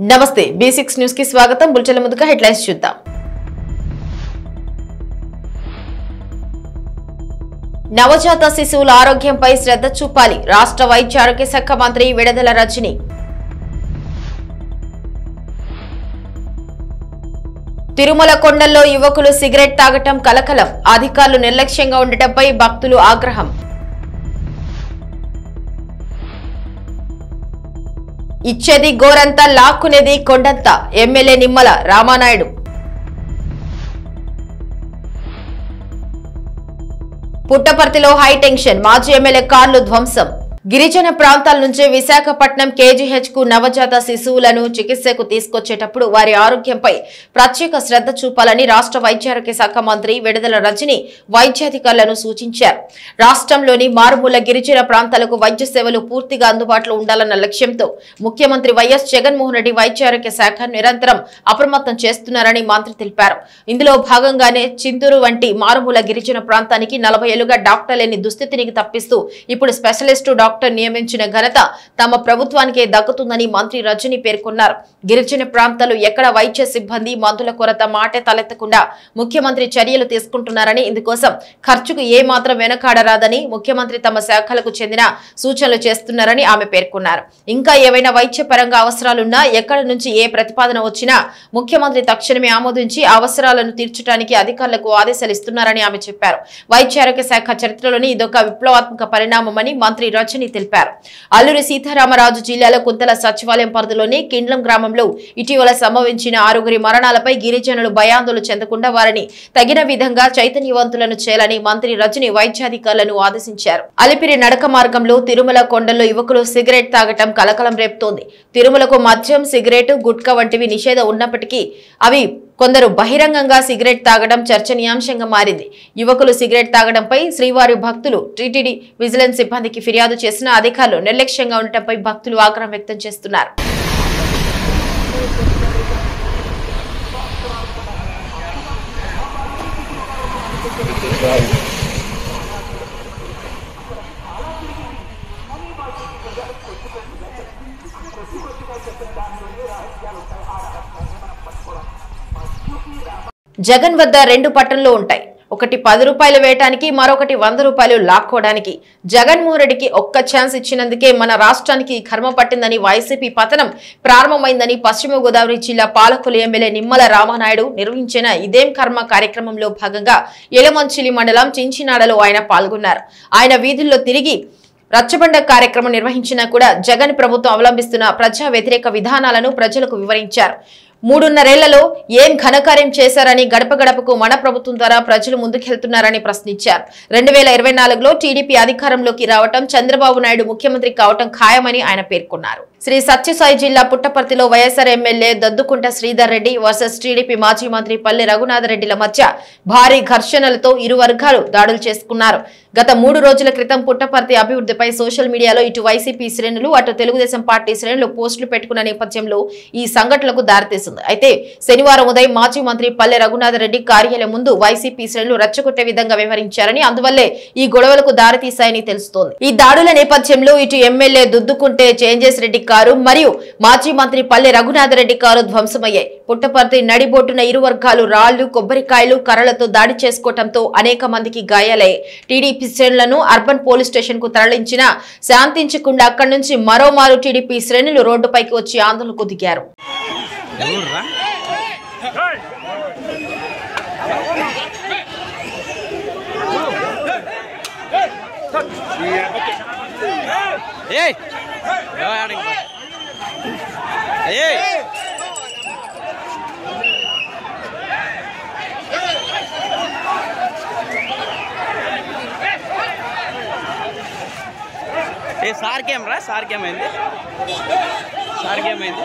నమస్తే B six news కి స్వాగతం బుల్చెల ముందుగా హెడ్లైన్స్ చూద్దాం నవజాత శిశువుల ఆరోగ్యంపై శ్రద్ధ చూపాలి రాష్ట్ర వైద్య ఆరోగ్య శాఖ మంత్రి విడదల రజని తిరుమల కొండల్లో యువకులు సిగరెట్ తాగటం కలకలం అధికారులు నిర్లక్ష్యంగా ఉండటంపై భక్తులు ఆగ్రహం ఇచ్చేది గోరంతా లాక్కునేది కొండంత ఎమ్మెల్యే నిమ్మల రామానాయుడు పుట్టపర్తిలో హై టెన్షన్ మాజీ ఎమ్మెల్యే కార్లు ధ్వంసం గిరిజన ప్రాంతాల నుంచి విశాఖపట్నం కేజీహెచ్ కు నవజాత శిశువులను చికిత్సకు తీసుకొచ్చేటప్పుడు వారి ఆరోగ్యంపై ప్రత్యేక శ్రద్ధ చూపాలని రాష్ట్ర వైద్యారోగ్య శాఖ మంత్రి విడుదల రజని వైద్యాధికారులను సూచించారు రాష్ట్రంలోని మారుమూల గిరిజన ప్రాంతాలకు వైద్య సేవలు పూర్తిగా అందుబాటులో ఉండాలన్న లక్ష్యంతో ముఖ్యమంత్రి వైఎస్ జగన్మోహన్ రెడ్డి వైద్యారోగ్య శాఖ నిరంతరం అప్రమత్తం చేస్తున్నారని మంత్రి తెలిపారు ఇందులో భాగంగానే చింతూరు వంటి మారుమూల గిరిజన ప్రాంతానికి నలభై ఏళ్లుగా డాక్టర్ లేని దుస్థితిని తప్పిస్తూ ఇప్పుడు స్పెషలిస్టు డాక్టర్ నియమించిన ఘనత తమ ప్రభుత్వానికే దక్కుతుందని మంత్రి రజని పేర్కొన్నారు గిరిజన ప్రాంతాలు ఎక్కడ వైద్య సిబ్బంది మందుల కొరత మాటే తలెత్తకుండా ముఖ్యమంత్రి చర్యలు తీసుకుంటున్నారని ఇందుకోసం ఖర్చుకు ఏ మాత్రం వెనకాడరాదని ముఖ్యమంత్రి తమ శాఖలకు చెందిన సూచనలు చేస్తున్నారని ఆమె పేర్కొన్నారు ఇంకా ఏవైనా వైద్యపరంగా అవసరాలున్నా ఎక్కడి నుంచి ఏ ప్రతిపాదన వచ్చినా ముఖ్యమంత్రి తక్షణమే ఆమోదించి ఆ అవసరాలను తీర్చడానికి అధికారులకు ఆదేశాలు ఇస్తున్నారని ఆమె చెప్పారు వైద్యారోగ్య శాఖ చరిత్రలోని ఇదొక విప్లవాత్మక పరిణామమని మంత్రి రజని తెలిపారు అల్లూరి సీతారామరాజు జిల్లాలో కుంతల సచివాలయం పరిధిలోని కిండ్లం గ్రామంలో ఇటీవల సంభవించిన ఆరుగురి మరణాలపై గిరిజనులు భయాందోళన చెందకుండా వారిని తగిన విధంగా చైతన్యవంతులను చేయాలని మంత్రి రజని వైద్యాధికారులను ఆదేశించారు అలిపిరి నడక మార్గంలో తిరుమల కొండల్లో యువకులు సిగరెట్ తాగటం కలకలం రేపుతోంది తిరుమలకు మద్యం సిగరెట్ గుట్కా వంటివి నిషేధం ఉన్నప్పటికీ అవి కొందరు బహిరంగంగా సిగరెట్ తాగడం చర్చనీయాంశంగా మారింది యువకులు సిగరెట్ తాగడంపై శ్రీవారి భక్తులు టీటీడీ విజిలెన్స్ సిబ్బందికి ఫిర్యాదు చేసిన అధికారులు నిర్లక్ష్యంగా ఉండటంపై భక్తులు ఆగ్రహం వ్యక్తం చేస్తున్నారు జగన్ వద్ద రెండు పట్టణాలు ఉంటాయి ఒకటి పది రూపాయలు వేయటానికి మరొకటి వంద రూపాయలు లాక్కోవడానికి జగన్మోహన్ రెడ్డికి ఒక్క ఛాన్స్ ఇచ్చినందుకే మన రాష్ట్రానికి ఈ కర్మ పట్టిందని వైసీపీ పతనం ప్రారంభమైందని పశ్చిమ గోదావరి జిల్లా పాలకులు ఎమ్మెల్యే నిమ్మల రామానాయుడు నిర్వహించిన ఇదేం కర్మ కార్యక్రమంలో భాగంగా ఎలమంచిలి మండలం చించినాడలో ఆయన పాల్గొన్నారు ఆయన వీధుల్లో తిరిగి రచ్చబండ కార్యక్రమం నిర్వహించినా కూడా జగన్ ప్రభుత్వం అవలంబిస్తున్న ప్రజా వ్యతిరేక విధానాలను ప్రజలకు వివరించారు మూడున్నరేళ్లలో ఏం ఘనకార్యం చేశారని గడప గడపకు మన ప్రభుత్వం ద్వారా ప్రజలు ముందుకెళ్తున్నారని ప్రశ్నించారు రెండు వేల ఇరవై నాలుగులో టీడీపీ అధికారంలోకి రావటం చంద్రబాబు నాయుడు ముఖ్యమంత్రి కావటం ఖాయమని ఆయన పేర్కొన్నారు శ్రీ సత్యసాయి జిల్లా పుట్టపర్తిలో YSR MLA Duddukunta Sridhar Reddy versus TDP మాజీ మంత్రి పల్లె రఘునాథ రెడ్డిల మధ్య భారీ ఘర్షణలతో ఇరు వర్గాలు దాడులు చేసుకున్నారు గత మూడు రోజుల క్రితం పుట్టపర్తి అభివృద్ధిపై సోషల్ మీడియాలో ఇటు వైసీపీ శ్రేణులు అటు తెలుగుదేశం పార్టీ శ్రేణులు పోస్టులు పెట్టుకున్న నేపథ్యంలో ఈ సంఘటనలకు దారితీసింది అయితే శనివారం ఉదయం మాజీ మంత్రి పల్లె రఘునాథ రెడ్డి కార్యాలయం ముందు వైసీపీ శ్రేణులు రెచ్చగొట్టే విధంగా వ్యవహరించారని అందువల్లే ఈ గొడవలకు దారితీశాయని తెలుస్తోంది ఈ దాడుల నేపథ్యంలో ఇటు ఎమ్మెల్యే దుద్దుకుంటే చేంజెస్ రెడ్డి కారు మరియు మాజీ మంత్రి పల్లె రఘునాథ రెడ్డి కారు ధ్వంసమయ్యాయి పుట్టపర్తి నడిబొట్టున ఇరు వర్గాలు రాళ్లు కొబ్బరికాయలు కర్రలతో దాడి చేసుకోవడంతో అనేక మందికి గాయాలయ్యాయి టీడీపీ శ్రేణులను అర్బన్ పోలీస్ స్టేషన్ కు తరలించినా శాంతించకుండా అక్కడి నుంచి మరోమారు టీడీపీ శ్రేణులు రోడ్డుపైకి వచ్చి ఆందోళనకు దిగారు ఎవర్రా ఏయ్ ఎవరు ఆడింది? ఏయ్ ఏ సార్ గేమ్ రా సార్ గేమ్ అయింది సార్ గేమ్ అయింది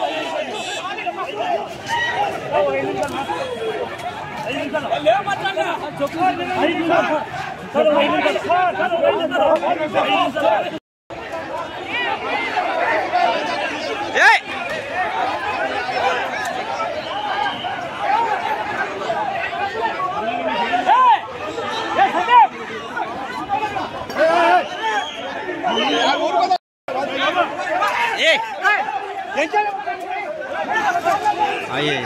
ఏయ్ ఏయ్ అయ్యే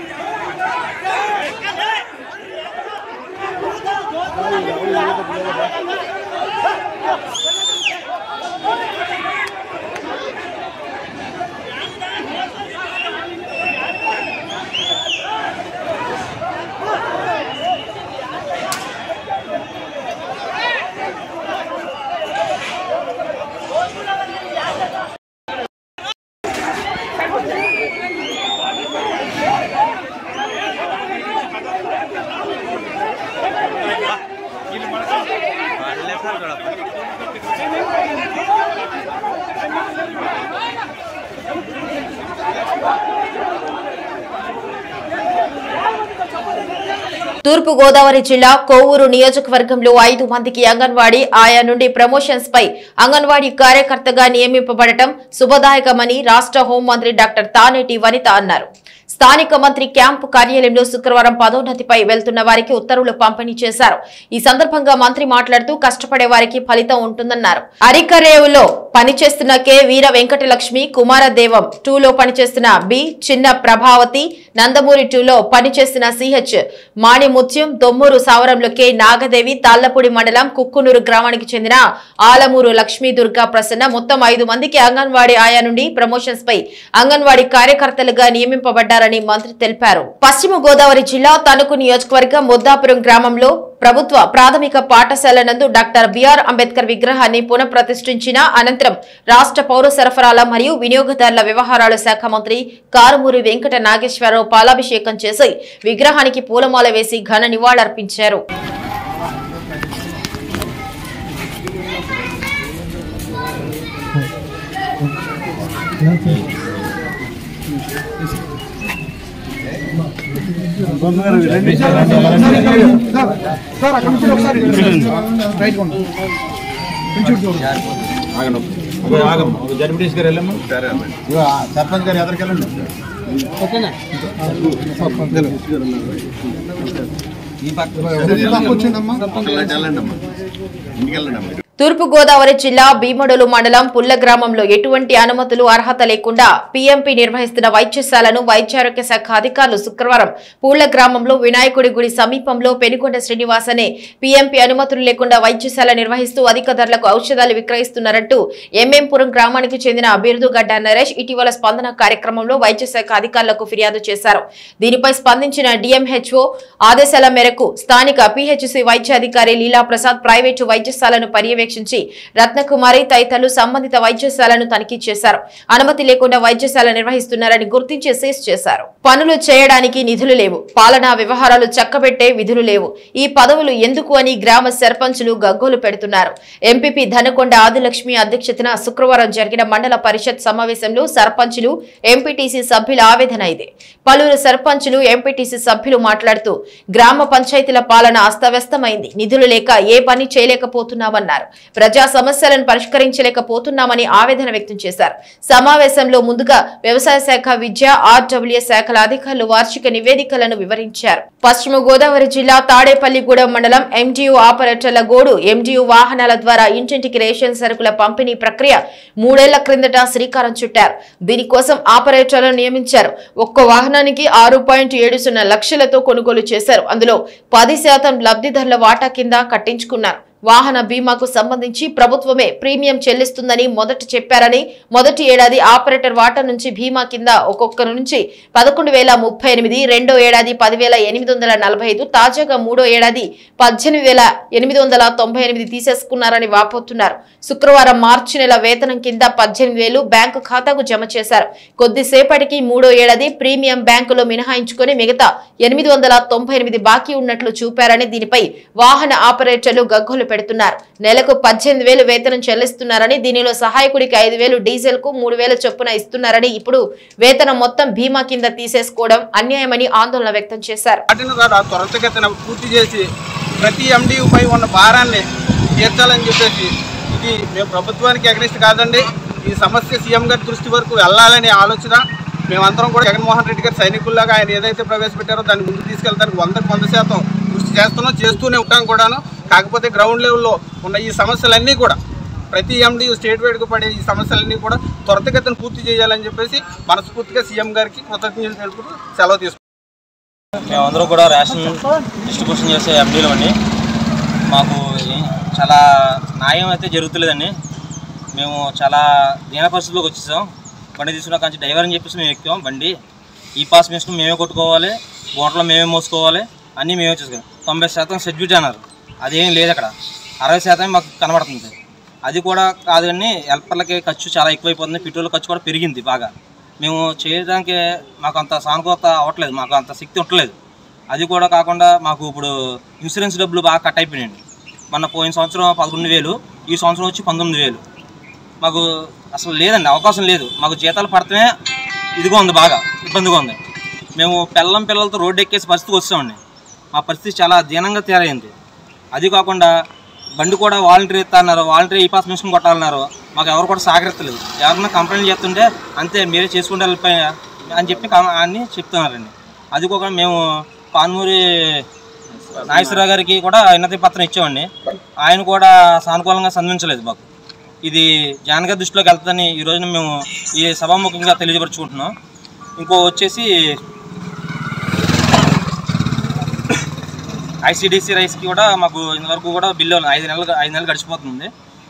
వాళ్ళే సార్ చూడప్ప తూర్పు గోదావరి జిల్లా కోవూరు నియోజకవర్గంలో ఐదు మందికి అంగన్వాడీ ఆయా నుండి ప్రమోషన్స్ పై అంగన్వాడీ కార్యకర్తగా నియమింపబడటం శుభదాయకమని రాష్ట్ర హోంమంత్రి డాక్టర్ తానేటి వనిత అన్నారు స్థానిక మంత్రి క్యాంపు కార్యాలయంలో శుక్రవారం పదోన్నతిపై వెళ్తున్న వారికి ఉత్తర్వులు పంపిణీ చేశారు ఈ సందర్భంగా మంత్రి మాట్లాడుతూ కష్టపడే వారికి ఫలితం ఉంటుందన్నారు అరికరేవులో పనిచేస్తున్న కె వీర వెంకటలక్ష్మి కుమారదేవం టూలో పనిచేస్తున్న బి చిన్న ప్రభావతి నందమూరి టూలో పనిచేస్తున్న సిహెచ్ మాణిముత్యం దొమ్మూరు సావరంలో కె నాగదేవి తాళ్లపూడి మండలం కుక్కునూరు గ్రామానికి చెందిన ఆలమూరు లక్ష్మీ దుర్గా ప్రసన్న మొత్తం ఐదు మందికి అంగన్వాడీ ఆయా నుండి ప్రమోషన్స్ పై అంగన్వాడీ కార్యకర్తలుగా నియమింపబడ్డారని మంత్రి తెలిపారు పశ్చిమ గోదావరి జిల్లా తణుకు నియోజకవర్గం ముద్దాపురం గ్రామంలో ప్రభుత్వ ప్రాథమిక పాఠశాల నందు డాక్టర్ బిఆర్ అంబేద్కర్ విగ్రహాన్ని పునఃప్రతిష్ఠించిన అనంతరం రాష్ట్ర పౌర సరఫరాల మరియు వినియోగదారుల వ్యవహారాల శాఖ మంత్రి కారుమూరి వెంకట నాగేశ్వరరావు పాలాభిషేకం చేసి విగ్రహానికి పూలమాల వేసి ఘన నివాళులర్పించారు జడ్పీటీస్ గారు వెళ్ళమ్మా ఇగో ఆ సర్పంచ్ గారు ఎదరికి వెళ్ళండి ఈ పక్క వచ్చిందమ్మా ఇంటికి వెళ్ళండి తూర్పు గోదావరి జిల్లా భీమడోలు మండలం పుల్ల గ్రామంలో ఎటువంటి అనుమతులు అర్హత లేకుండా పీఎంపీ నిర్వహిస్తున్న వైద్యశాలను వైద్యారోగ్య శాఖ అధికారులు శుక్రవారం పూళ్ల గ్రామంలో వినాయకుడి గుడి సమీపంలో పెనుకొండ శ్రీనివాస్ అనే పీఎంపీ అనుమతులు లేకుండా వైద్యశాల నిర్వహిస్తూ అధిక ధరలకు ఔషధాలు విక్రయిస్తున్నారంటూ ఎంఎంపురం గ్రామానికి చెందిన బిరుదుగడ్డ నరేష్ ఇటీవల స్పందన కార్యక్రమంలో వైద్య శాఖ అధికారులకు ఫిర్యాదు చేశారు దీనిపై స్పందించిన డిఎంహెచ్ఓ ఆదేశాల మేరకు స్థానిక పిహెచ్సి వైద్య అధికారి లీలా ప్రసాద్ ప్రైవేటు వైద్యశాలను పర్యవేక్షించి రత్నకుమారి తదితరులు సంబంధిత వైద్యశాలను తనిఖీ చేశారు అనుమతి లేకుండా వైద్యశాల నిర్వహిస్తున్నారని గుర్తించి సీజ్ చేశారు పనులు చేయడానికి నిధులు లేవు పాలనా వ్యవహారాలు చక్కబెట్టే విధులు లేవు ఈ పదవులు ఎందుకు అని గ్రామ సర్పంచులు గగ్గోలు పెడుతున్నారు ఎంపీపీ ధనకొండ ఆదిలక్ష్మి అధ్యక్షతన శుక్రవారం జరిగిన మండల పరిషత్ సమావేశంలో సర్పంచులు ఎంపీటీసీ సభ్యుల ఆవేదన ఇది పలువురు సర్పంచులు ఎంపీటీసీ సభ్యులు మాట్లాడుతూ గ్రామ పంచాయతీల పాలన అస్తవ్యస్తమైంది నిధులు లేక ఏ పని చేయలేకపోతున్నామన్నారు ప్రజా సమస్యలను పరిష్కరించలేకపోతున్నామని ఆవేదన వ్యక్తం చేశారు సమావేశంలో ముందుగా వ్యవసాయ శాఖ విద్య ఆర్డబ్ల్యూ శాఖల అధికారులు వార్షిక నివేదికలను వివరించారు పశ్చిమ గోదావరి జిల్లా తాడేపల్లిగూడెం మండలం ఎండియు ఆపరేటర్ల గోడు ఎండియు వాహనాల ద్వారా ఇంటింటికి రేషన్ సరుకుల పంపిణీ ప్రక్రియ మూడేళ్ల క్రిందట శ్రీకారం చుట్టారు దీనికోసం ఆపరేటర్లను నియమించారు ఒక్క వాహనానికి ఆరు పాయింట్ ఏడు సున్నా లక్షలతో కొనుగోలు చేశారు అందులో పది శాతం లబ్ధిదారుల వాటా కింద కట్టించుకున్నారు వాహన బీమాకు సంబంధించి ప్రభుత్వమే ప్రీమియం చెల్లిస్తుందని మొదట చెప్పారని మొదటి ఏడాది ఆపరేటర్ వాటా నుంచి బీమా కింద ఒక్కొక్కరు నుంచి పదకొండు వేల ముప్పై ఎనిమిది రెండో ఏడాది పదివేల ఎనిమిది వందల నలభై ఐదు తాజాగా మూడో ఏడాది పద్దెనిమిది వేల ఎనిమిది వందల తొంభై ఎనిమిది తీసేసుకున్నారని వాపోతున్నారు శుక్రవారం మార్చి నెల వేతనం కింద పద్దెనిమిది వేలు బ్యాంకు ఖాతాకు జమ చేశారు కొద్దిసేపటికి మూడో ఏడాది ప్రీమియం బ్యాంకులో మినహాయించుకొని మిగతా ఎనిమిది వందల తొంభై ఎనిమిది బాకీ ఉన్నట్లు చూపారని దీనిపై వాహన ఆపరేటర్లు గగ్గోలు పెడుతున్నారు నెలకు పద్దెనిమిది వేలు వేతనం చెల్లిస్తున్నారని దీనిలో సహాయకుడికి ఐదు వేలు డీజిల్ కు మూడు వేల చొప్పున ఇస్తున్నారని ఇప్పుడు వేతనం మొత్తం బీమా కింద తీసేసుకోవడం అన్యాయమని ఆందోళన వ్యక్తం చేశారు వాటిని కూడా త్వరితగతిన పూర్తి చేసి ప్రతి ఎండియుపై ఉన్న భారాన్ని తీర్చాలని చెప్పేసి ఇది మేము ప్రభుత్వానికి అగ్నిస్ట్ కాదండి ఈ సమస్య సీఎం గారి దృష్టి వరకు వెళ్ళాలనే ఆలోచన మేమందరం కూడా జగన్మోహన్ రెడ్డి గారి సైనికుల్లాగా ఆయన ఏదైతే ప్రవేశపెట్టారో దాన్ని ముందుకు తీసుకెళ్తానికి వందకు వంద శాతం కృషి చేస్తున్నాం చేస్తూనే ఉంటాం కూడాను కాకపోతే గ్రౌండ్ లెవెల్లో ఉన్న ఈ సమస్యలన్నీ కూడా ప్రతి ఎండి స్టేట్ వైడ్గా పడే ఈ సమస్యలన్నీ కూడా త్వరితగతిన పూర్తి చేయాలని చెప్పేసి మనస్ఫూర్తిగా సీఎం గారికి కృతజ్ఞతలు తెలుపుతూ సెలవు తీసుకుంటాం మేమందరూ కూడా రేషన్ డిస్ట్రిబ్యూషన్ చేసే ఎండీలు అండి మాకు ఏ- చాలా న్యాయం అయితే జరుగుతులేదండి మేము చాలా దీన పరిస్థితుల్లోకి వచ్చేసాం బండి తీసుకున్న కానీ డ్రైవర్ అని చెప్పేసి మేము ఎక్కాం బండి ఈ పాస్ మిషన్ మేమే కొట్టుకోవాలి బోట్లో మేమే మోసుకోవాలి అన్నీ మేమే చేసుకోవాలి తొంభై శాతం సర్టిఫికేట్ అన్నారు అదేం లేదు అక్కడ అరవై శాతం మాకు కనబడుతుంది అది కూడా కాదు కానీ హెల్పర్లకి ఖర్చు చాలా ఎక్కువైపోతుంది పెట్రోల్ ఖర్చు కూడా పెరిగింది బాగా మేము చేయడానికి మాకు అంత సానుకూలత అవ్వట్లేదు మాకు అంత శక్తి ఉండలేదు అది కూడా కాకుండా మాకు ఇప్పుడు ఇన్సూరెన్స్ డబ్బులు బాగా కట్ అయిపోయినాయండి మన పోయిన సంవత్సరం పదకొండు వేలు ఈ సంవత్సరం వచ్చి పంతొమ్మిది వేలు మాకు అసలు లేదండి అవకాశం లేదు మాకు జీతాలు పడితే ఇదిగా ఉంది బాగా ఇబ్బందిగా ఉంది మేము పిల్లం పిల్లలతో రోడ్డు ఎక్కేసి పరిస్థితికి వచ్చామండి మా పరిస్థితి చాలా దీనంగా తయారైంది అది కాకుండా బండి కూడా వాలంటీర్ ఇస్తున్నారు వాలంటీర్ ఈ పాస్ మిషన్ కొట్టాలన్నారు మాకు ఎవరు కూడా సహకరించలేదు ఎవరైనా కంప్లైంట్ చేస్తుంటే అంతే మీరే చేసుకుంటే వెళ్ళిపోయా అని చెప్పి కం- అని చెప్తున్నారండి అది కాకుండా మేము పాన్మూరి నాగేశ్వరరావు గారికి కూడా విన్నతి పత్రం ఇచ్చామండి ఆయన కూడా సానుకూలంగా స్పందించలేదు మాకు ఇది జానక దృష్టిలోకి వెళ్తుందని ఈ రోజున మేము ఈ సభాముఖంగా తెలియపరుచుకుంటున్నాం ఇంకో వచ్చేసి ఐసిడిసి రైస్కి కూడా మాకు ఇంతవరకు కూడా బిల్లు ఐదు నెలలు ఐదు నెలలు గడిచిపోతుంది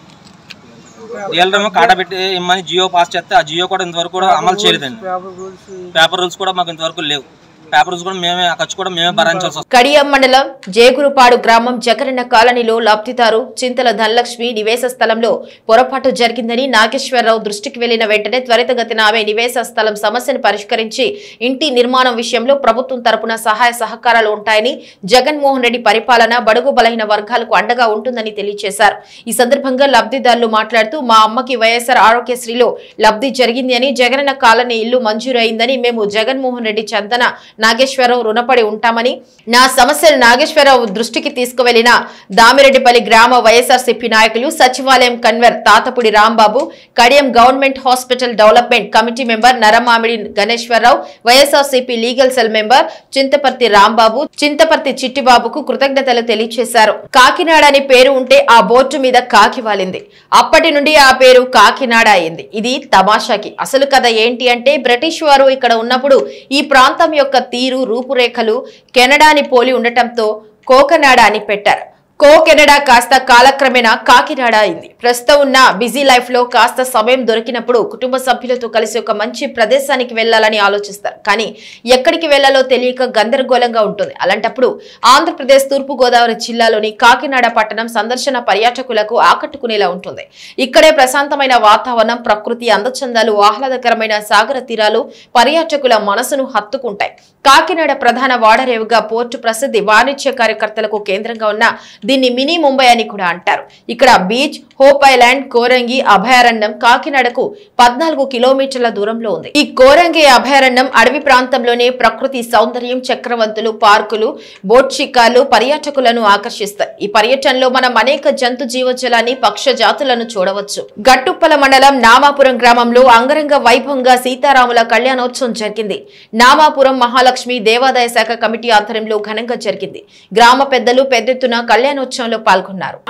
డీలర్ కాటా పెట్టి ఇమ్మని జియో పాస్ చేస్తే ఆ జియో కూడా ఇంతవరకు కూడా అమలు చేయలేదండి పేపర్ రూల్స్ కూడా మాకు ఇంతవరకు లేవు పేపర్ రూల్స్ కూడా మేమే ఆ ఖర్చు కూడా మేమే భరించాల్సి వస్తుంది కడియం మండలం జేగురుపాడు గ్రామం జగరన్న కాలనీలో లబ్ధిదారు చింతల ధనలక్ష్మి నివేశ స్థలంలో పొరపాటు జరిగిందని నాగేశ్వరరావు దృష్టికి వెళ్లిన వెంటనే త్వరితగతిన ఆమె నివేశ స్థలం సమస్యను పరిష్కరించి ఇంటి నిర్మాణం విషయంలో ప్రభుత్వం తరపున సహాయ సహకారాలు ఉంటాయని జగన్మోహన్ రెడ్డి పరిపాలన బడుగు బలహీన వర్గాలకు అండగా ఉంటుందని తెలియజేశారు ఈ సందర్భంగా లబ్ధిదారులు మాట్లాడుతూ మా అమ్మకి వైఎస్ఆర్ ఆరోగ్యశ్రీలో లబ్ధి జరిగింది అని జగనన్న కాలనీ ఇల్లు మంజూరు అయిందని మేము జగన్మోహన్ రెడ్డి చందన నాగేశ్వరరావు రుణపడి ఉంటామని నా సమస్యలు నాగేశ్వరరావు దృష్టికి తీసుకువెళ్లిన దామిరెడ్డిపల్లి గ్రామ వైఎస్ఆర్సీపీ నాయకులు సచివాలయం convener Tatapudi Rambabu Kadiyam government hospital development committee member Naramamidi Ganeswara Rao YSRCP legal cell member Chintaparthi Rambabu Chintaparthi చిట్టిబాబుకు కృతజ్ఞతలు తెలియజేశారు కాకినాడ అని పేరు ఉంటే ఆ బోర్డు మీద కాకి వాలింది అప్పటి నుండి ఆ పేరు కాకినాడ అయింది ఇది తమాషాకి అసలు కథ ఏంటి అంటే బ్రిటిష్ వారు ఇక్కడ ఉన్నప్పుడు ఈ ప్రాంతం యొక్క తీరు రూపురేఖలు కెనడాని పోలి ఉండటంతో కోకనాడ అని పెట్టారు కో కెనడా కాస్త కాలక్రమేణా కాకినాడ అయింది ప్రస్తుతం ఉన్న బిజీ లైఫ్ లో కాస్త సమయం దొరికినప్పుడు కుటుంబ సభ్యులతో కలిసి ఒక మంచి ప్రదేశానికి వెళ్లాలని ఆలోచిస్తారు కానీ ఎక్కడికి వెళ్లాలో తెలియక గందరగోళంగా ఉంటుంది అలాంటప్పుడు ఆంధ్రప్రదేశ్ తూర్పు గోదావరి జిల్లాలోని కాకినాడ పట్టణం సందర్శన పర్యాటకులకు ఆకట్టుకునేలా ఉంటుంది ఇక్కడే ప్రశాంతమైన వాతావరణం ప్రకృతి అందచందాలు ఆహ్లాదకరమైన సాగర తీరాలు పర్యాటకుల మనసును హత్తుకుంటాయి కాకినాడ ప్రధాన వాడరేవుగా పోర్టు ప్రసిద్ధి వాణిజ్య కార్యకర్తలకు కేంద్రంగా ఉన్న దీన్ని మినీ ముంబై అని కూడా అంటారు ఇక్కడ బీచ్ హోప్ ఐలాండ్ కోరంగి అభయారణ్యం కాకినాడకు పద్నాలుగు కిలోమీటర్ల దూరంలో ఉంది ఈ కోరంగి అభయారణ్యం అడవి ప్రాంతంలోనే ప్రకృతి సౌందర్యం చక్రవంతులు పార్కులు బోట్ షికార్లు పర్యాటకులను ఆకర్షిస్తాయి ఈ పర్యటనలో మనం అనేక జంతు జీవజలాన్ని పక్ష జాతులను చూడవచ్చు గట్టుప్పల మండలం నామాపురం గ్రామంలో అంగరంగ వైభవంగా సీతారాముల కళ్యాణోత్సవం జరిగింది నామాపురం మహాలక్ష్మి దేవాదాయ శాఖ కమిటీ ఆధ్వర్యంలో ఘనంగా జరిగింది గ్రామ పెద్దలు పెద్ద ఎత్తున కళ్యాణోత్సవంలో పాల్గొన్నారు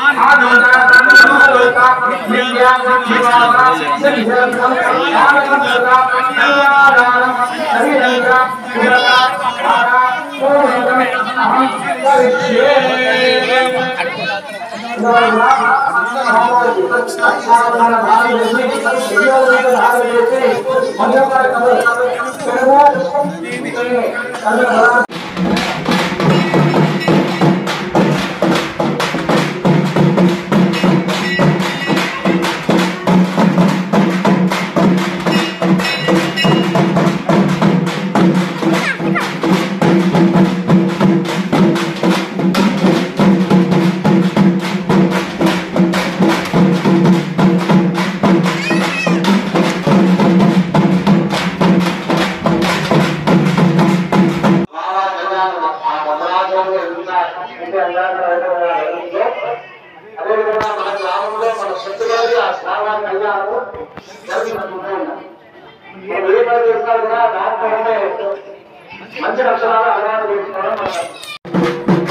అదేవిధంగా మన గ్రామంలో మన శక్తిగారి ఆ శ్రావణ కళ్యాణము జరుగుతుంటూ ఉన్నాయి మనం ఏ పని చేసినా కూడా దాంట్లో ఉండే మంచి లక్షణాలు అలవాటు చేసుకోవడం మన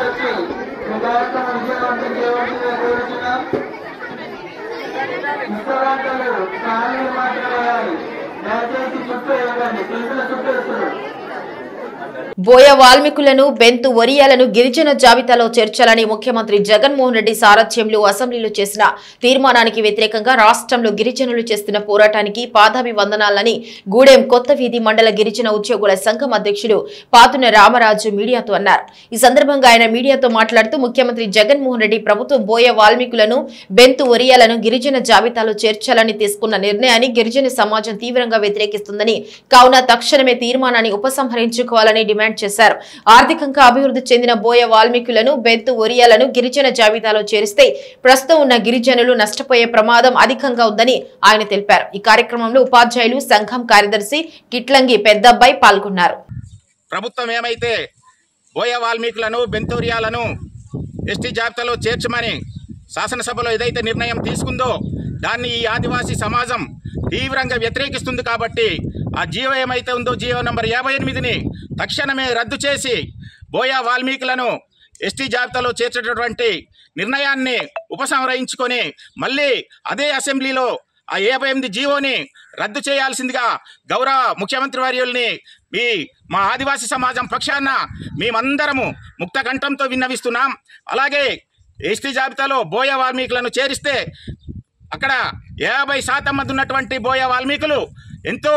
వచ్చి ఈ కార్యక్రమం విజయవంతం చేయవలసిందిగా కోరుతున్నాం ఇష్టరాంతలు ఖాళీ మాట్లాడాలి దయచేసి చుట్టూ వేయకండి తెలిసిన చుట్టూ వేస్తున్నారు బోయ వాల్మీకులను బెంతు ఒరియాలను గిరిజన జాబితాలో చేర్చాలని ముఖ్యమంత్రి జగన్మోహన్ రెడ్డి సారథ్యంలో అసెంబ్లీలో చేసిన తీర్మానానికి వ్యతిరేకంగా రాష్ట్రంలో గిరిజనులు చేస్తున్న పోరాటానికి పాదాభివందనాలని గూడెం కొత్త వీధి మండల గిరిజన ఉద్యోగుల సంఘం అధ్యక్షుడు పాతున రామరాజు మీడియాతో అన్నారు ఈ సందర్భంగా ఆయన మీడియాతో మాట్లాడుతూ ముఖ్యమంత్రి జగన్మోహన్ రెడ్డి ప్రభుత్వం బోయ వాల్మీకులను బెంతు ఒరియాలను గిరిజన జాబితాలో చేర్చాలని తీసుకున్న నిర్ణయాన్ని గిరిజన సమాజం తీవ్రంగా వ్యతిరేకిస్తుందని కావున తక్షణమే తీర్మానాన్ని ఉపసంహరించుకోవాలని డిమాండ్ చేశారు ఆర్థికంగా అభివృద్ధి చెందిన బోయ వాల్మీకులను బెంతు ఒరియాలను గిరిజన జాబితాలో చేరిస్తే ప్రస్తుతం ఉన్న గిరిజనులు నష్టపోయే ప్రమాదం అధికంగా ఉందని ఆయన తెలిపారు ఈ కార్యక్రమంలో ఉపాధ్యాయులు సంఘం కార్యదర్శి కిట్లంగి పెద్దబ్బాయి పాల్గొన్నారు ప్రభుత్వం ఏమైతే బోయ వాల్మీకులను బెంతోరియాలను ఎస్టీ జాబితాలో చేర్చమని శాసనసభలో ఏదైతే నిర్ణయం తీసుకుందో దాన్ని ఈ ఆదివాసీ సమాజం తీవ్రంగా వ్యతిరేకిస్తుంది కాబట్టి ఆ జీవో ఏమైతే ఉందో జీవో నంబర్ యాభై ఎనిమిదిని తక్షణమే రద్దు చేసి బోయా వాల్మీకులను ఎస్టీ జాబితాలో చేర్చేటటువంటి నిర్ణయాన్ని ఉపసంహరించుకొని మళ్ళీ అదే అసెంబ్లీలో ఆ యాభై ఎనిమిది జీవోని రద్దు చేయాల్సిందిగా గౌరవ ముఖ్యమంత్రి వర్యుల్ని మీ మా ఆదివాసీ సమాజం పక్షాన మేమందరము ముక్త కంఠంతో విన్నవిస్తున్నాం అలాగే ఎస్టీ జాబితాలో బోయ వాల్మీకులను చేరిస్తే అక్కడ యాభై శాతం మంది ఉన్నటువంటి బోయ వాల్మీకులు ఎంతో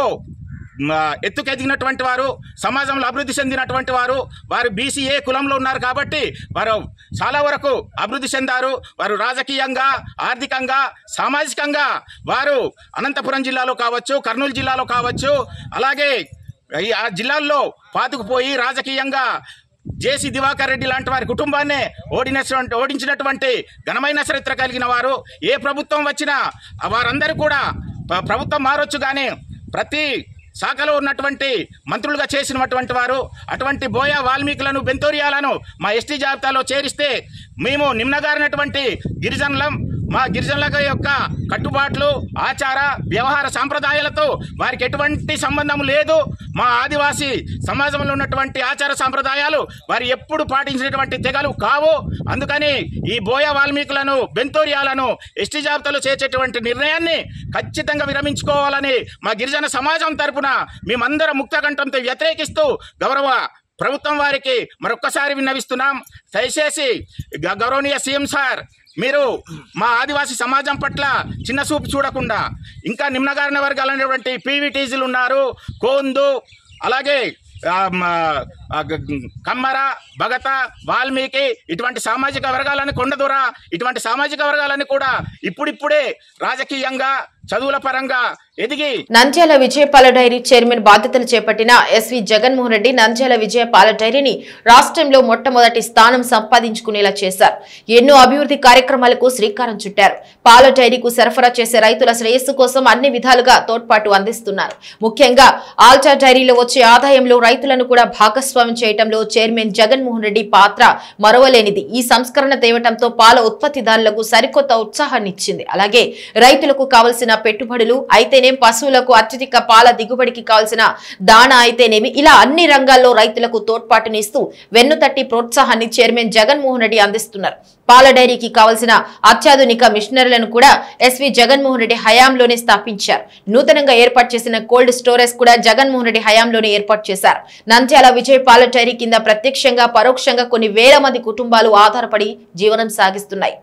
మ, ఎత్తుకెదిగినటువంటి వారు సమాజంలో అభివృద్ధి చెందినటువంటి వారు వారు బీసీఏ కులంలో ఉన్నారు కాబట్టి వారు చాలా వరకు అభివృద్ధి చెందారు వారు రాజకీయంగా ఆర్థికంగా సామాజికంగా వారు అనంతపురం జిల్లాలో కావచ్చు కర్నూలు జిల్లాలో కావచ్చు అలాగే ఈ ఆ జిల్లాల్లో పాతుకుపోయి రాజకీయంగా జేసీ దివాకర్ రెడ్డి లాంటి వారి కుటుంబాన్నే ఓడినటువంటి ఓడించినటువంటి ఘనమైన చరిత్ర కలిగిన వారు ఏ ప్రభుత్వం వచ్చినా వారందరూ కూడా ప్ర- ప్రభుత్వం మారొచ్చు కానీ ప్రతి శాఖలో ఉన్నటువంటి మంత్రులుగా చేసినటువంటి వారు అటువంటి బోయా వాల్మీకులను బెంతోరియాలను మా ఎస్టీ జాబితాలో చేరిస్తే మేము నిమ్నగారినటువంటి గిరిజనులం మా గిరిజనుల యొక్క కట్టుబాట్లు ఆచార వ్యవహార సాంప్రదాయాలతో వారికి ఎటువంటి సంబంధం లేదు మా ఆదివాసీ సమాజంలో ఉన్నటువంటి ఆచార సాంప్రదాయాలు వారు ఎప్పుడు పాటించినటువంటి తెగలు కావు అందుకని ఈ బోయ వాల్మీకులను బెంతోరియాలను ఎస్టీ జాబితాలో చేర్చేటువంటి నిర్ణయాన్ని ఖచ్చితంగా విరమించుకోవాలని మా గిరిజన సమాజం తరపున మేమందరం ముక్తకంఠంతో వ్యతిరేకిస్తూ గౌరవ ప్రభుత్వం వారికి మరొక్కసారి విన్నవిస్తున్నాం దయచేసి గ- గౌరవనీయ సీఎం సార్ మీరు మా ఆదివాసీ సమాజం పట్ల చిన్న చూపు చూడకుండా ఇంకా నిమ్నగారిన వర్గాలైనటువంటి పీవీటీజీలు ఉన్నారు కోందు అలాగే ఆ, మ, ఆ, గ- గ- కమ్మర భగత వాల్మీకి ఇటువంటి సామాజిక వర్గాలని కొండదొర ఇటువంటి సామాజిక వర్గాలని కూడా ఇప్పుడిప్పుడే రాజకీయంగా చదువుల పరంగా ఎదిగి నంద్యాల విజయపాల డైరీ చైర్మన్ బాధ్యతలు చేపట్టిన ఎస్వి జగన్మోహన్ రెడ్డి నంద్యాల విజయపాల డైరీని రాష్ట్రంలో మొట్టమొదటి స్థానం సంపాదించుకునేలా చేశారు ఎన్నో అభివృద్ధి కార్యక్రమాలకు శ్రీకారం చుట్టారు పాల డైరీకు సరఫరా చేసే రైతుల శ్రేయస్సు కోసం అన్ని విధాలుగా తోడ్పాటు అందిస్తున్నారు ముఖ్యంగా ఆల్టా డైరీలో వచ్చే ఆదాయంలో రైతులను కూడా భాగస్వామ్యం చేయడంలో చైర్మన్ జగన్మోహన్ రెడ్డి పాత్ర మరవలేనిది ఈ సంస్కరణ తేవటంతో పాల ఉత్పత్తిదారులకు సరికొత్త ఉత్సాహాన్నిచ్చింది అలాగే రైతులకు కావలసిన పెట్టుబడులు అయితేనేం పశువులకు అత్యధిక పాల దిగుబడికి కావలసిన దాణా అయితేనేమి ఇలా అన్ని రంగాల్లో రైతులకు తోడ్పాటునిస్తూ వెన్నుతట్టి ప్రోత్సాహాన్ని చైర్మన్ జగన్మోహన్ రెడ్డి అందిస్తున్నారు పాల డైరీకి కావలసిన అత్యాధునిక మిషనరీలను కూడా ఎస్వి జగన్మోహన్ రెడ్డి హయాంలోనే స్థాపించారు నూతనంగా ఏర్పాటు చేసిన కోల్డ్ స్టోరేజ్ కూడా జగన్మోహన్ రెడ్డి హయాంలోనే ఏర్పాటు చేశారు నంద్యాల విజయ్ పాల డైరీ కింద ప్రత్యక్షంగా పరోక్షంగా కొన్ని వేల మంది కుటుంబాలు ఆధారపడి జీవనం సాగిస్తున్నాయి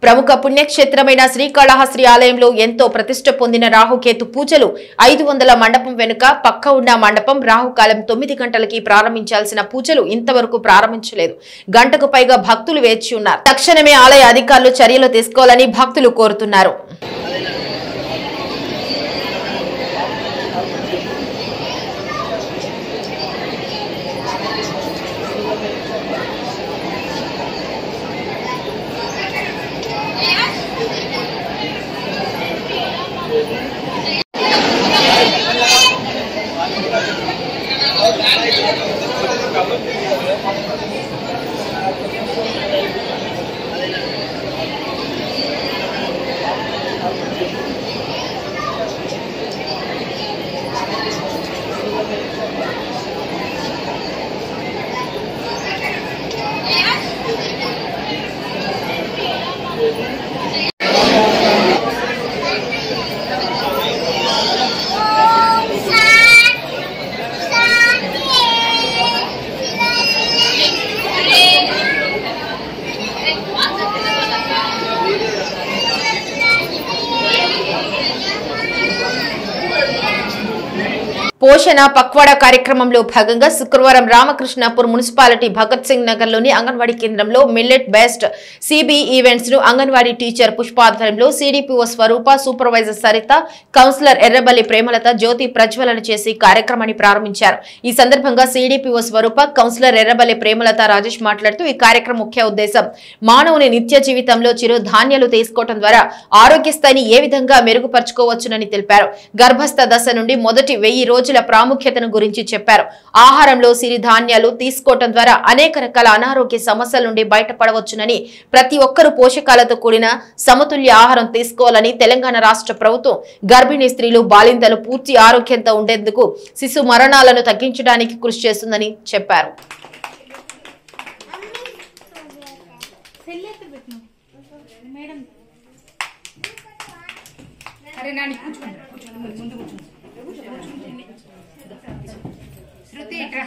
ప్రముఖ పుణ్యక్షేత్రమైన శ్రీకాళహస్త్రి ఆలయంలో ఎంతో ప్రతిష్ట పొందిన రాహుకేతు పూజలు ఐదు వందల మండపం వెనుక పక్క ఉన్న మండపం రాహుకాలం తొమ్మిది గంటలకి ప్రారంభించాల్సిన పూజలు ఇంతవరకు ప్రారంభించలేదు గంటకు పైగా భక్తులు వేచి ఉన్నారు తక్షణమే ఆలయ అధికారులు చర్యలు తీసుకోవాలని భక్తులు కోరుతున్నారు పోషణ పక్వాడా కార్యక్రమంలో భాగంగా శుక్రవారం రామకృష్ణాపూర్ మున్సిపాలిటీ భగత్ సింగ్ నగర్ లోని అంగన్వాడీ కేంద్రంలో మిల్లెట్ బెస్ట్ సిబి ఈవెంట్స్ ను అంగన్వాడీ టీచర్ పుష్పాధ్వర్యంలో CDPO Swarupa supervisor Saritha councillor Erraballi Premalatha జ్యోతి ప్రజ్వలన చేసి కార్యక్రమాన్ని ప్రారంభించారు ఈ సందర్భంగా సిడిపిఓ స్వరూప కౌన్సిలర్ ఎర్రబల్లి ప్రేమలత రాజేష్ మాట్లాడుతూ ఈ కార్యక్రమం ముఖ్య ఉద్దేశం మానవుని నిత్య జీవితంలో చిరు ధాన్యాలు తీసుకోవడం ద్వారా ఆరోగ్య స్థాయిని ఏ విధంగా మెరుగుపరుచుకోవచ్చునని తెలిపారు గర్భస్థ దశ నుండి మొదటి వెయ్యి రోజుల ప్రాముఖ్యతను గురించి చెప్పారు ఆహారంలో సిరిధాన్యాలు తీసుకోవటం ద్వారా అనేక రకాల అనారోగ్య సమస్యల నుండి బయటపడవచ్చునని ప్రతి ఒక్కరూ పోషకాలతో కూడిన సమతుల్య ఆహారం తీసుకోవాలని తెలంగాణ రాష్ట్ర ప్రభుత్వం గర్భిణీ స్త్రీలు బాలింతలు పూర్తి ఆరోగ్యంతో ఉండేందుకు శిశు మరణాలను తగ్గించడానికి కృషి చేస్తుందని చెప్పారు అరే నాని కూర్చోండి కూర్చోండి ముందు కూర్చోండి శృతి ఇట్రా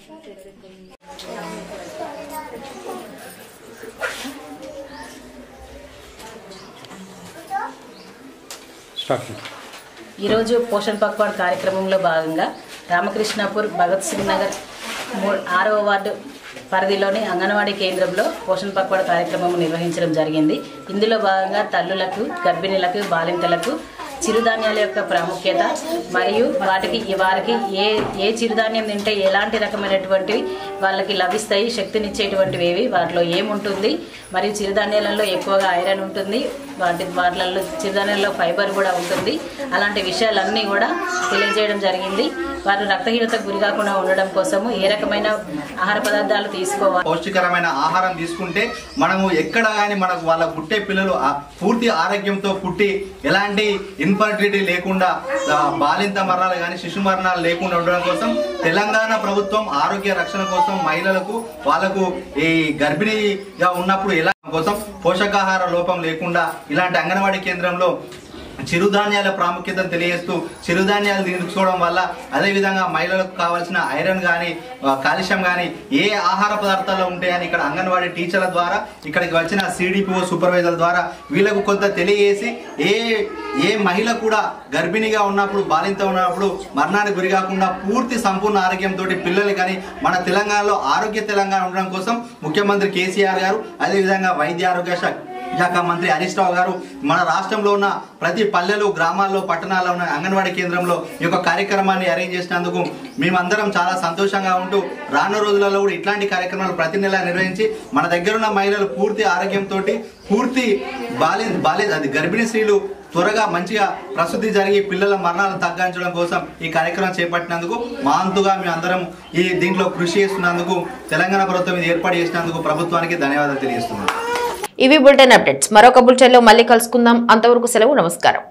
ఈరోజు పోషణ్ పక్వాడ్ కార్యక్రమంలో భాగంగా రామకృష్ణాపూర్ భగత్ సింగ్ నగర్ మూ- ఆరవ వార్డు పరిధిలోని అంగన్వాడీ కేంద్రంలో పోషణ్ పక్వాడ్ కార్యక్రమం నిర్వహించడం జరిగింది ఇందులో భాగంగా తల్లులకు గర్భిణీలకు బాలింతలకు చిరుధాన్యాల యొక్క ప్రాముఖ్యత మరియు వాటికి వారికి ఏ ఏ చిరుధాన్యం తింటే ఎలాంటి రకమైనటువంటివి వాళ్ళకి లభిస్తాయి శక్తినిచ్చేటువంటివి ఏవి వాటిలో ఏముంటుంది మరియు చిరుధాన్యాలలో ఎక్కువగా ఐరన్ ఉంటుంది వాటి వాటిలలో చిరుధాన్యాలలో ఫైబర్ కూడా ఉంటుంది అలాంటి విషయాలన్నీ కూడా తెలియజేయడం జరిగింది వారు రక్తహీనతకు గురి కాకుండా ఉండడం కోసము ఏ రకమైన ఆహార పదార్థాలు తీసుకోవాలి పౌష్టికరమైన ఆహారం తీసుకుంటే మనము ఎక్కడ కానీ మనకు వాళ్ళ పుట్టే పిల్లలు ఆ పూర్తి ఆరోగ్యంతో పుట్టి ఎలాంటి ఇన్ఫర్టిలిటీ లేకుండా ఆ, బాలింత మరణాలు కానీ శిశు మరణాలు లేకుండా ఉండడం కోసం తెలంగాణ ప్రభుత్వం ఆరోగ్య రక్షణ కోసం మహిళలకు వాళ్ళకు ఈ గర్భిణీగా ఉన్నప్పుడు ఎలా కోసం పోషకాహార లోపం లేకుండా ఇలాంటి అంగన్వాడీ కేంద్రంలో చిరుధాన్యాల ప్రాముఖ్యతను తెలియజేస్తూ చిరుధాన్యాలు తీసుకోవడం వల్ల అదేవిధంగా మహిళలకు కావాల్సిన ఐరన్ కానీ కాల్షియం కానీ ఏ ఆహార పదార్థాల్లో ఉంటాయని ఇక్కడ అంగన్వాడీ టీచర్ల ద్వారా ఇక్కడికి వచ్చిన సిడిపిఓ సూపర్వైజర్ ద్వారా వీళ్ళకు కొంత తెలియజేసి ఏ ఏ మహిళ కూడా గర్భిణిగా ఉన్నప్పుడు బాలింత ఉన్నప్పుడు మరణానికి గురి కాకుండా పూర్తి సంపూర్ణ ఆరోగ్యంతో పిల్లలు కానీ మన తెలంగాణలో ఆరోగ్య తెలంగాణ ఉండడం కోసం ముఖ్యమంత్రి కేసీఆర్ గారు అదేవిధంగా వైద్య ఆరోగ్య శాఖ శాఖ మంత్రి హరీష్ రావు గారు మన రాష్ట్రంలో ఉన్న ప్రతి పల్లెలు గ్రామాల్లో పట్టణాల్లో ఉన్న అంగన్వాడీ కేంద్రంలో ఈ యొక్క కార్యక్రమాన్ని అరేంజ్ చేసినందుకు మేమందరం చాలా సంతోషంగా ఉంటూ రానున్న రోజులలో కూడా ఇట్లాంటి కార్యక్రమాలు ప్రతి నెల నిర్వహించి మన దగ్గర ఉన్న మహిళలు పూర్తి ఆరోగ్యంతో పూర్తి బాలి బాలి అది గర్భిణీ స్త్రీలు త్వరగా మంచిగా ప్రసూతి జరిగి పిల్లల మరణాలను తగ్గించడం కోసం ఈ కార్యక్రమం చేపట్టినందుకు మా అంతుగా మేము అందరం ఈ దీంట్లో కృషి చేస్తున్నందుకు తెలంగాణ ప్రభుత్వం ఇది ఏర్పాటు చేసినందుకు ప్రభుత్వానికి ధన్యవాదాలు తెలియజేస్తున్నాను ఇవి బులెటిన్ అప్డేట్స్ మరొక బులెటిన్ లో మళ్ళీ కలుసుకుందాం అంతవరకు సెలవు నమస్కారం